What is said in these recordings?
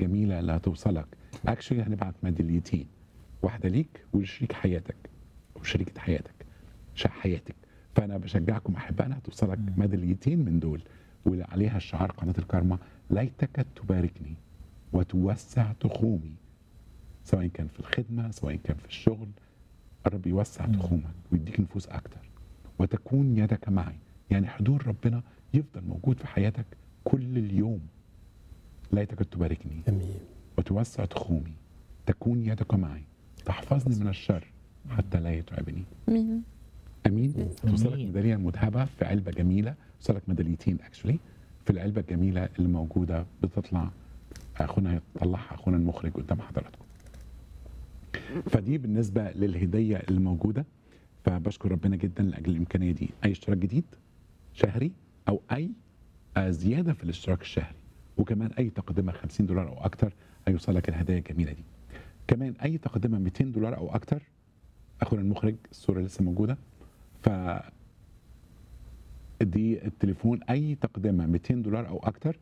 جميله اللي هتوصلك اكشلي هنبعت ميداليتين واحده ليك ولشريك حياتك او شريكه حياتك شا حياتك فانا بشجعكم احبائنا هتوصلك ميداليتين من دول واللي عليها الشعار قناه الكارما ليتك تباركني وتوسع تخومي سواء كان في الخدمه سواء كان في الشغل الرب يوسع تخومك ويديك نفوس اكتر وتكون يدك معي يعني حضور ربنا يفضل موجود في حياتك كل اليوم ليتك تباركني امين وتوسع تخومي تكون يدك معي تحفظني من الشر حتى لا يتعبني امين امين توصلك أمين. ميداليه مذهبه في علبه جميله توصلك ميداليتين اكشولي في العلبه الجميله اللي موجوده بتطلع اخونا يطلعها اخونا المخرج قدام حضراتكم فدي بالنسبه للهديه اللي موجوده فبشكر ربنا جدا لاجل الامكانيه دي اي اشتراك جديد شهري او اي آه، زياده في الاشتراك الشهري وكمان اي تقدمه 50 دولار او اكتر هيوصلك الهدايا الجميله دي كمان اي تقدمه 200 دولار او اكتر اخونا المخرج الصوره لسه موجوده ف دي التليفون اي تقدمه 200 دولار او اكتر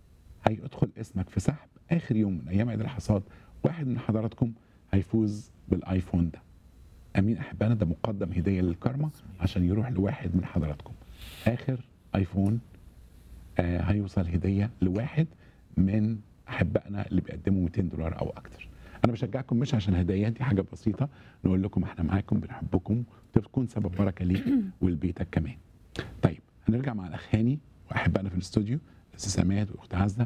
هيدخل اسمك في سحب اخر يوم من ايام عيد الحصاد واحد من حضراتكم هيفوز بالايفون ده امين احبائنا ده مقدم هديه للكارما عشان يروح لواحد من حضراتكم اخر ايفون آه هيوصل هديه لواحد من احبائنا اللي بيقدموا 200 دولار او اكتر انا بشجعكم مش عشان هدايا دي حاجه بسيطه نقول لكم احنا معاكم بنحبكم تكون سبب بركه ليك ولبيتك كمان طيب هنرجع مع الاخ هاني واحبائنا في الاستوديو الاستاذ عماد واخت عزه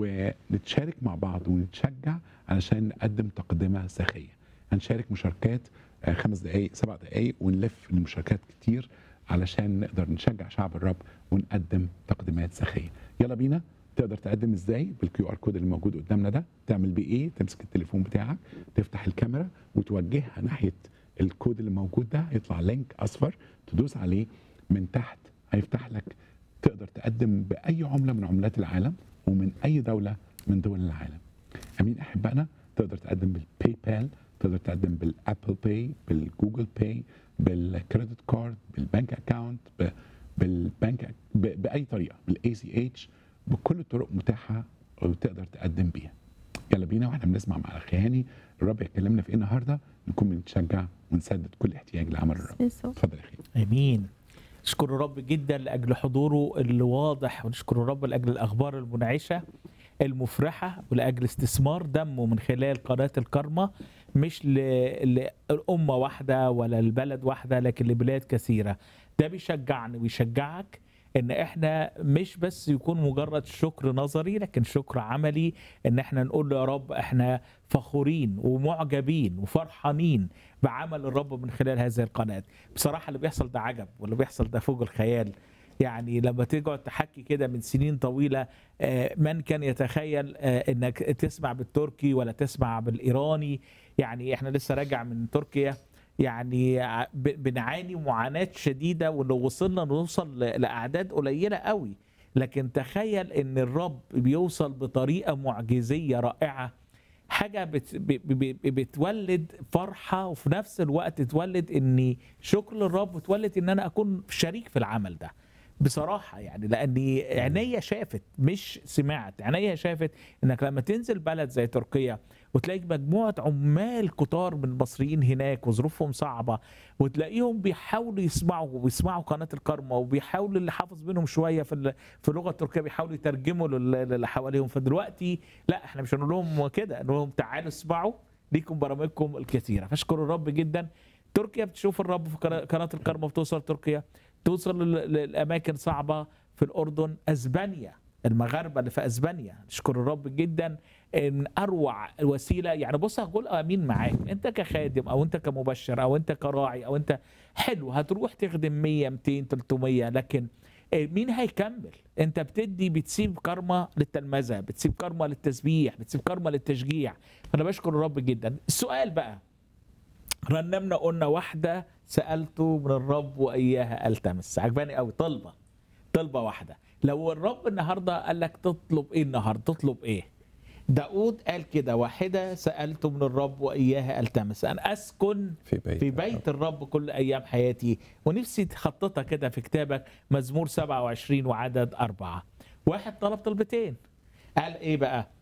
ونتشارك مع بعض ونتشجع علشان نقدم تقدمه سخيه هنشارك مشاركات آه، خمس دقائق سبع دقائق ونلف المشاركات كتير علشان نقدر نشجع شعب الرب ونقدم تقديمات سخيه يلا بينا تقدر تقدم ازاي بالكيو ار كود اللي موجود قدامنا ده تعمل بيه ايه تمسك التليفون بتاعك تفتح الكاميرا وتوجهها ناحيه الكود اللي موجود ده هيطلع لينك اصفر تدوس عليه من تحت هيفتح لك تقدر تقدم باي عمله من عملات العالم ومن اي دوله من دول العالم امين احبائنا تقدر تقدم بالباي بال تقدر تقدم بالابل باي بالجوجل باي بالكريدت كارد بالبنك اكاونت ب- بالبنك ب- باي طريقه بالاي سي اتش بكل الطرق متاحه وتقدر تقدم بيها يلا بينا واحنا بنسمع مع الاخ هاني الرب يكلمنا في ايه النهارده نكون بنتشجع ونسدد كل احتياج لعمل الرب يسوع اتفضل يا اخي امين نشكر الرب جدا لاجل حضوره اللي واضح ونشكر الرب لاجل الاخبار المنعشه المفرحه ولاجل استثمار دمه من خلال قناه الكرمه مش ل- لامه واحده ولا لبلد واحده لكن لبلاد كثيره ده بيشجعني ويشجعك ان احنا مش بس يكون مجرد شكر نظري لكن شكر عملي ان احنا نقول له يا رب احنا فخورين ومعجبين وفرحانين بعمل الرب من خلال هذه القناه بصراحه اللي بيحصل ده عجب واللي بيحصل ده فوق الخيال يعني لما تقعد تحكي كده من سنين طويله آه، من كان يتخيل آه، انك تسمع بالتركي ولا تسمع بالايراني يعني احنا لسه راجع من تركيا يعني ع- ب- بنعاني معاناه شديده ولو وصلنا نوصل ل- لاعداد قليله قوي لكن تخيل ان الرب بيوصل بطريقه معجزيه رائعه حاجه بت ب- ب- ب- بتولد فرحه وفي نفس الوقت تولد اني شكر للرب وتولد ان انا اكون شريك في العمل ده بصراحه يعني لاني عينيا شافت مش سمعت عينيا شافت انك لما تنزل بلد زي تركيا وتلاقي مجموعه عمال كتار من المصريين هناك وظروفهم صعبه وتلاقيهم بيحاولوا يسمعوا وبيسمعوا قناه الكرمه وبيحاولوا اللي حافظ منهم شويه في ال- في اللغه التركيه بيحاولوا يترجموا لل- للي حواليهم فدلوقتي لا احنا مش هنقول لهم كده نقول لهم تعالوا اسمعوا ليكم برامجكم الكثيره فاشكر الرب جدا تركيا بتشوف الرب في قناة- قناه الكرمه بتوصل تركيا توصل لل- للاماكن صعبه في الاردن اسبانيا المغاربه اللي في اسبانيا نشكر الرب جدا ان اروع وسيله يعني بص هقول امين معاك انت كخادم او انت كمبشر او انت كراعي او انت حلو هتروح تخدم 100 200 300 لكن مين هيكمل انت بتدي بتسيب كرمه للتلمذه بتسيب كرمه للتسبيح بتسيب كرمه للتشجيع فانا بشكر الرب جدا السؤال بقى رنمنا قلنا واحدة سألته من الرب وإياها ألتمس عجباني قوي طلبة طلبة واحدة لو الرب النهاردة قال لك تطلب إيه النهاردة تطلب إيه داود قال كده واحدة سألته من الرب وإياها ألتمس أن أسكن في بيت في بيت الرب كل أيام حياتي ونفسي تخططها كده في كتابك مزمور 27 وعدد أربعة واحد طلب طلبتين قال إيه بقى